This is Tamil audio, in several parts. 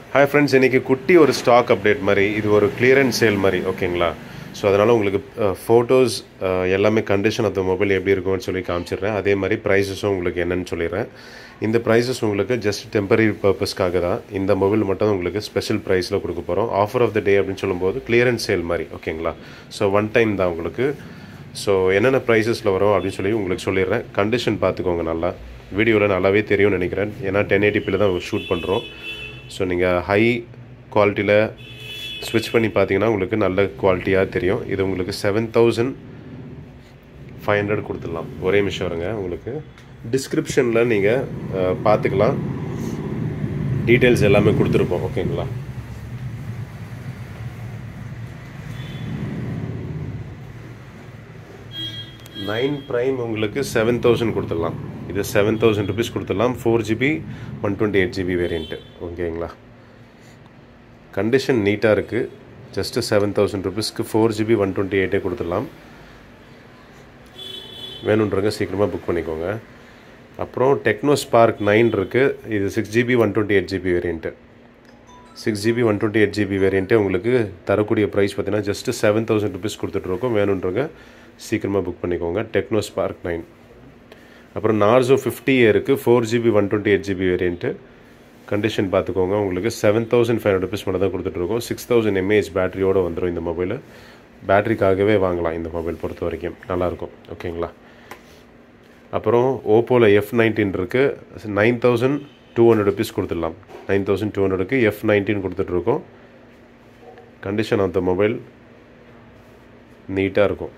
ஹாய் ஃப்ரெண்ட்ஸ் இன்றைக்கி குட்டி ஒரு ஸ்டாக் அப்டேட் மாதிரி இது ஒரு கிளியரன்ஸ் சேல் மாதிரி ஓகேங்களா ஸோ அதனால் உங்களுக்கு ஃபோட்டோஸ் எல்லாமே கண்டிஷன் ஆஃப் த மொபைல் எப்படி இருக்கும்னு சொல்லி காமிச்சிடுறேன் அதே மாதிரி ப்ரைஸஸும் உங்களுக்கு என்னன்னு சொல்லிடுறேன் இந்த ப்ரைஸஸ் உங்களுக்கு ஜஸ்ட் டெம்பரரி பர்பஸ்க்காக தான் இந்த மொபைல் மட்டும் உங்களுக்கு ஸ்பெஷல் ப்ரைஸில் கொடுக்க போகிறோம் ஆஃபர் ஆஃப் த டே அப்படின்னு சொல்லும்போது கிளியரன்ஸ் சேல் மாதிரி ஓகேங்களா ஸோ ஒன் டைம் தான் உங்களுக்கு ஸோ என்னென்ன ப்ரைஸஸில் வரும் அப்படின்னு சொல்லி உங்களுக்கு சொல்லிடுறேன் கண்டிஷன் பார்த்துக்கோங்க நல்லா வீடியோவில் நல்லாவே தெரியும்னு நினைக்கிறேன் ஏன்னா டென் எயிட்டிபியில் தான் ஷூட் பண்ணுறோம் ஸோ நீங்கள் ஹை குவாலிட்டியில் ஸ்விட்ச் பண்ணி பார்த்தீங்கன்னா உங்களுக்கு நல்ல குவாலிட்டியாக தெரியும் இது உங்களுக்கு செவன் தௌசண்ட் ஃபைவ் ஹண்ட்ரட் கொடுத்துடலாம் ஒரே நிமிஷம் வருங்க உங்களுக்கு டிஸ்கிரிப்ஷனில் நீங்கள் பார்த்துக்கலாம் டீட்டெயில்ஸ் எல்லாமே கொடுத்துருப்போம் ஓகேங்களா நைன் ப்ரைம் உங்களுக்கு செவன் தௌசண்ட் கொடுத்துடலாம் இது செவன் தௌசண்ட் ருபீஸ் கொடுத்துடலாம் four GB one twenty eight GB variant ஓகேங்களா கண்டிஷன் நீட்டாக இருக்குது ஜஸ்ட்டு செவன் தௌசண்ட் ருபீஸ்க்கு ஃபோர் ஜிபி ஒன் டுவெண்ட்டி எயிட்டே கொடுத்துடலாம் வேணுன்றவங்க சீக்கிரமாக புக் பண்ணிக்கோங்க அப்புறம் டெக்னோ ஸ்பார்க் நைன் இருக்குது இது six GB one twenty eight GB variant six GB one twenty eight GB variant உங்களுக்கு தரக்கூடிய ப்ரைஸ் பார்த்தீங்கன்னா ஜஸ்ட்டு செவன் தௌசண்ட் ருபீஸ் கொடுத்துட்ருக்கோம் வேணுன்றவங்க சீக்கிரமாக புக் பண்ணிக்கோங்க டெக்னோ ஸ்பார்க் நைன் அப்புறம் நார்சோ ஃபிஃப்டி இருக்குது four GB one twenty eight GB variant condition பார்த்துக்கோங்க உங்களுக்கு seven thousand five hundred rupees மட்டும் தான் கொடுத்துட்ருக்கோம் சிக்ஸ் தௌசண்ட் எம்ஏஹெச் பேட்டரியோடு வந்துடும் இந்த மொபைல் பேட்டரிக்காகவே வாங்கலாம் இந்த மொபைல் பொறுத்த வரைக்கும் நல்லாயிருக்கும் ஓகேங்களா அப்புறம் ஓப்போவில் எஃப் நைன்டீன் இருக்குது nine thousand two hundred rupees கொடுத்துடலாம் நைன் தௌசண்ட் டூ ஹண்ட்ரடுக்கு எஃப் நைன்டீன் கொடுத்துட்ருக்கோம் கண்டிஷன் ஆஃப் த மொபைல் நீட்டாக இருக்கும்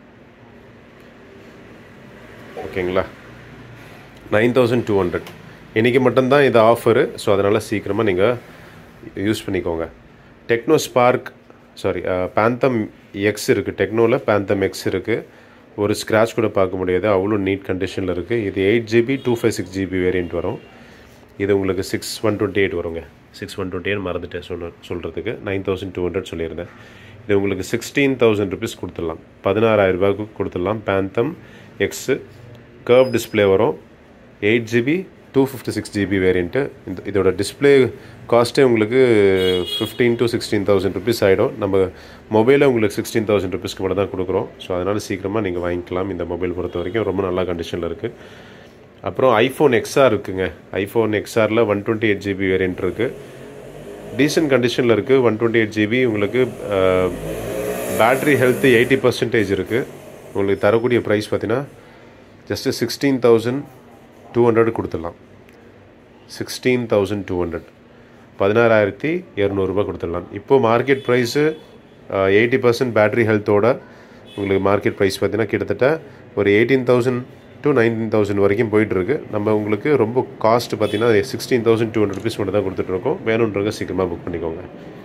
ஓகேங்களா நைன் தௌசண்ட் டூ ஹண்ட்ரட் இன்றைக்கி மட்டும்தான் இது ஆஃபரு ஸோ அதனால் சீக்கிரமாக நீங்கள் யூஸ் பண்ணிக்கோங்க Tecno Spark sorry Phantom X இருக்குது டெக்னோவில் பேந்தம் எக்ஸ் இருக்குது ஒரு ஸ்க்ராட்ச் கூட பார்க்க முடியாது அவ்வளோ நீட் கண்டிஷனில் இருக்குது இது eight GB two five six GB variant வரும் இது உங்களுக்கு சிக்ஸ் ஒன் டுவெண்ட்டி எயிட் வருங்க சிக்ஸ் ஒன் டுவெண்ட்டி எயிட் மறந்துட்டேன் சொல்ல சொல்கிறதுக்கு நைன் தௌசண்ட் டூ ஹண்ட்ரட் சொல்லியிருந்தேன் இது உங்களுக்கு சிக்ஸ்டீன் தௌசண்ட் ருபீஸ் கொடுத்துடலாம் பதினாறாயிரம் ரூபாய்க்கு கொடுத்துடலாம் பேந்தம் எக்ஸு கர்வ் டிஸ்பிளே வரும் eight GB two fifty six GB variant இந்த இதோட டிஸ்பிளே காஸ்ட்டே உங்களுக்கு fifteen to sixteen thousand rupees ஆகிடும் நம்ம மொபைலில் உங்களுக்கு சிக்ஸ்டீன் தௌசண்ட் ருபீஸ்க்கு மட்டும் தான் கொடுக்குறோம் ஸோ அதனால் சீக்கிரமாக நீங்கள் வாங்கிக்கலாம் இந்த மொபைல் பொறுத்த வரைக்கும் ரொம்ப நல்ல கண்டிஷனில் இருக்குது அப்புறம் ஐஃபோன் எக்ஸ்ஆர் இருக்குங்க ஐஃபோன் எக்ஸ்ஆரில் one twenty eight GB variant இருக்குது டீசென்ட் கண்டிஷனில் இருக்குது ஒன் டுவெண்ட்டி எயிட் ஜிபி உங்களுக்கு பேட்ரி ஹெல்த்து எயிட்டி பர்சன்டேஜ் இருக்குது உங்களுக்கு தரக்கூடிய ப்ரைஸ் பார்த்தீங்கன்னா just sixteen thousand two hundred கொடுத்துடலாம் சிக்ஸ்டீன் தௌசண்ட் டூ ஹண்ட்ரட் பதினாறாயிரத்தி இரநூறுபா கொடுத்துடலாம் இப்போது market price eighty percent battery ஹெல்த்தோட உங்களுக்கு மார்க்கெட் ப்ரைஸ் பார்த்தீங்கன்னா கிட்டத்தட்ட ஒரு eighteen thousand to nineteen thousand வரைக்கும் போயிட்டுருக்கு நம்ம உங்களுக்கு ரொம்ப காஸ்ட் பார்த்தீங்கன்னா sixteen thousand two hundred rupees மட்டும் தான் கொடுத்துட்ருக்கோம் வேணுன்றவங்க சீக்கிரமாக புக் பண்ணிக்கோங்க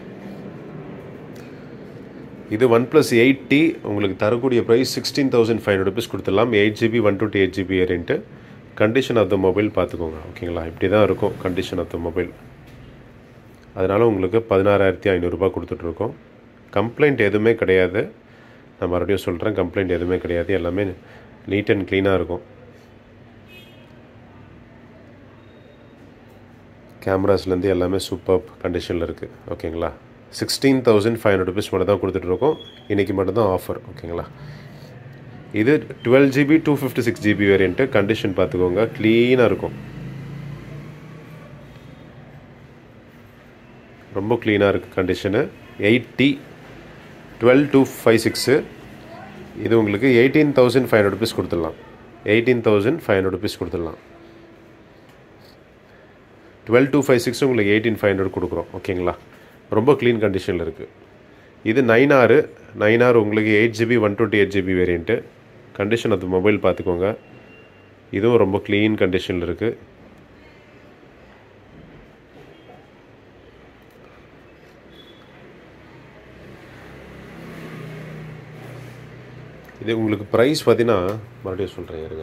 இது ஒன் ப்ளஸ் எயிட் டி உங்களுக்கு தரக்கூடிய price sixteen thousand five hundred rupees கொடுத்துடலாம் eight GB one twenty eight GB variant condition of the mobile பார்த்துக்கோங்க ஓகேங்களா இப்படி தான் இருக்கும் கண்டிஷன் ஆஃப் த மொபைல் அதனால் உங்களுக்கு பதினாறாயிரத்தி ஐநூறுரூபா கொடுத்துட்ருக்கோம் கம்ப்ளைண்ட் எதுவுமே கிடையாது நான் மறுபடியும் சொல்கிறேன் கம்ப்ளைண்ட் எதுவுமே கிடையாது எல்லாமே நீட் அண்ட் க்ளீனாக இருக்கும் கேமராஸ்லேருந்து எல்லாமே சூப்பர் கண்டிஷனில் இருக்குது ஓகேங்களா sixteen thousand five hundred rupees மட்டும் தான் கொடுத்துட்ருக்கோம் இன்றைக்கி மட்டும்தான் ஆஃபர் ஓகேங்களா இது twelve GB two fifty six GB variant condition பார்த்துக்கோங்க க்ளீனாக இருக்கும் ரொம்ப க்ளீனாக இருக்குது condition eight T twelve two five six இது உங்களுக்கு eighteen thousand five hundred rupees கொடுத்துடலாம் eighteen thousand five hundred rupees கொடுத்துடலாம் டுவெல் டூ ஃபைவ் சிக்ஸ் உங்களுக்கு எயிட்டீன் ஃபைவ் ஹண்ட்ரட் கொடுக்குறோம் ஓகேங்களா ரொம்ப க்ளீன் கண்டிஷனில் இருக்குது இது நைன் ஆறு நைன் ஆறு உங்களுக்கு eight GB one twenty eight GB variant condition of mobile பார்த்துக்கோங்க இதுவும் ரொம்ப க்ளீன் கண்டிஷனில் இருக்குது இது உங்களுக்கு ப்ரைஸ் பார்த்தீங்கன்னா மறுபடியும் சொல்கிறேன் இருங்க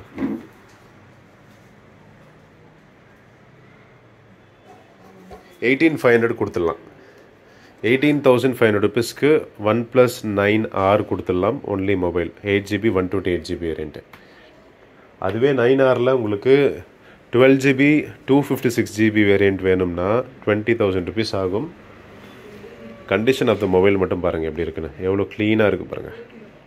எயிட்டீன் ஃபைவ் ஹண்ட்ரட் கொடுத்துடலாம் எயிட்டீன் தௌசண்ட் ஃபைவ் ஹண்ட்ரட் ருபீஸ்க்கு ஒன் ப்ளஸ் நைன் ஆர் கொடுத்துடலாம் only mobile eight GB one twenty eight GB variant அதுவே நைன் ஆரில் உங்களுக்கு twelve GB two fifty six GB variant வேணும்னா டுவெண்ட்டி தௌசண்ட் ருபீஸ் ஆகும் கண்டிஷன் ஆஃப் த மொபைல் மட்டும் பாருங்கள் எப்படி இருக்குன்னு எவ்வளோ க்ளீனாக இருக்குது பாருங்கள்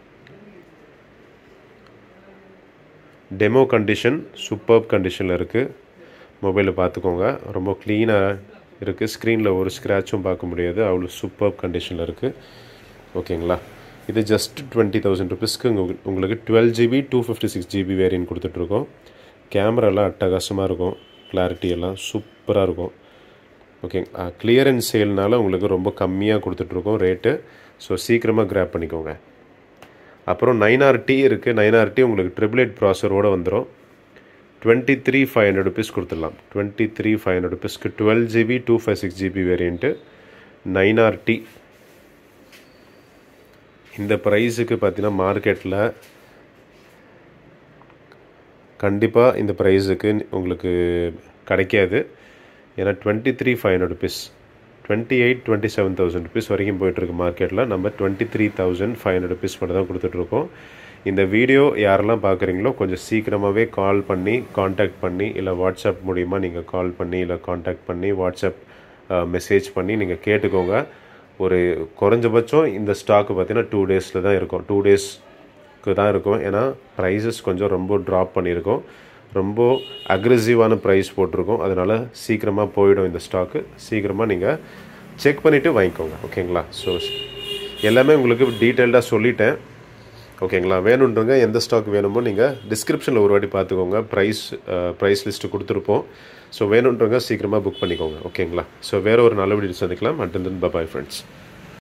டெமோ கண்டிஷன் சூப்பர்ப் கண்டிஷனில் இருக்குது மொபைலை பார்த்துக்கோங்க ரொம்ப க்ளீனாக இருக்குது ஸ்க்ரீனில் ஒரு ஸ்க்ராட்சும் பார்க்க முடியாது அவ்வளோ சூப்பர்ப் கண்டிஷனில் இருக்குது ஓகேங்களா இது ஜஸ்ட் டுவெண்ட்டி தௌசண்ட் ருபீஸ்க்கு உங்களுக்கு உங்களுக்கு twelve GB two fifty six GB variant கொடுத்துட்ருக்கோம் கேமராலாம் அட்டகாசமாக இருக்கும் கிளாரிட்டி எல்லாம் சூப்பராக இருக்கும் ஓகே கிளியரன்ஸ் சேல்னால உங்களுக்கு ரொம்ப கம்மியாக கொடுத்துட்ருக்கோம் ரேட்டு ஸோ சீக்கிரமாக கிராப் பண்ணிக்கோங்க அப்புறம் நைன் ஆர்டி இருக்குது நைன் ஆர்டி உங்களுக்கு ட்ரிபிள் எயிட் ப்ராசரோடு வந்துடும் twenty three five hundred rupees கொடுத்துடலாம் டுவெண்ட்டி த்ரீ ஃபைவ் ஹண்ட்ரட் ருபீஸ்க்கு twelve GB two five six GB variant nine RT இந்த ப்ரைஸுக்கு பார்த்தீங்கன்னா மார்க்கெட்டில் கண்டிப்பாக இந்த ப்ரைஸுக்கு உங்களுக்கு கிடைக்காது ஏன்னா twenty three five hundred rupees twenty eight twenty seven thousand rupees வரைக்கும் போயிட்டுருக்கு மார்க்கெட்டில் நம்ம twenty three thousand five hundred rupees மட்டும் தான் கொடுத்துட்ருக்கோம் இந்த வீடியோ யாரெல்லாம் பார்க்குறீங்களோ கொஞ்சம் சீக்கிரமாகவே கால் பண்ணி காண்டாக்ட் பண்ணி இல்லை வாட்ஸ்அப் மூலிமா நீங்கள் கால் பண்ணி இல்லை காண்டாக்ட் பண்ணி வாட்ஸ்அப் மெசேஜ் பண்ணி நீங்கள் கேட்டுக்கோங்க ஒரு குறைஞ்சபட்சம் இந்த ஸ்டாக்கு பார்த்தீங்கன்னா டூ டேஸில் தான் இருக்கும் டூ டேஸ்க்கு தான் இருக்கும் ஏன்னா ப்ரைஸஸ் கொஞ்சம் ரொம்ப ட்ராப் பண்ணியிருக்கோம் ரொம்ப அக்ரெசிவான ப்ரைஸ் போட்டிருக்கோம் அதனால் சீக்கிரமாக போயிடும் இந்த ஸ்டாக்கு சீக்கிரமாக நீங்கள் செக் பண்ணிவிட்டு வாங்கிக்கோங்க ஓகேங்களா ஸோ எல்லாமே உங்களுக்கு டீட்டெயில்டாக சொல்லிட்டேன் ஓகேங்களா வேணுன்றங்க எந்த ஸ்டாக் வேணுமோ நீங்கள் டிஸ்கிரிப்ஷனில் ஒரு வாட்டி பார்த்துக்கோங்க ப்ரைஸ் ப்ரைஸ் லிஸ்ட்டு கொடுத்துருப்போம் ஸோ வேணுன்றங்க சீக்கிரமாக புக் பண்ணிக்கோங்க ஓகேங்களா ஸோ வேறு ஒரு நல்ல வீடியோ சந்திக்கலாம் அண்ட் தென் பபாய் ஃப்ரெண்ட்ஸ்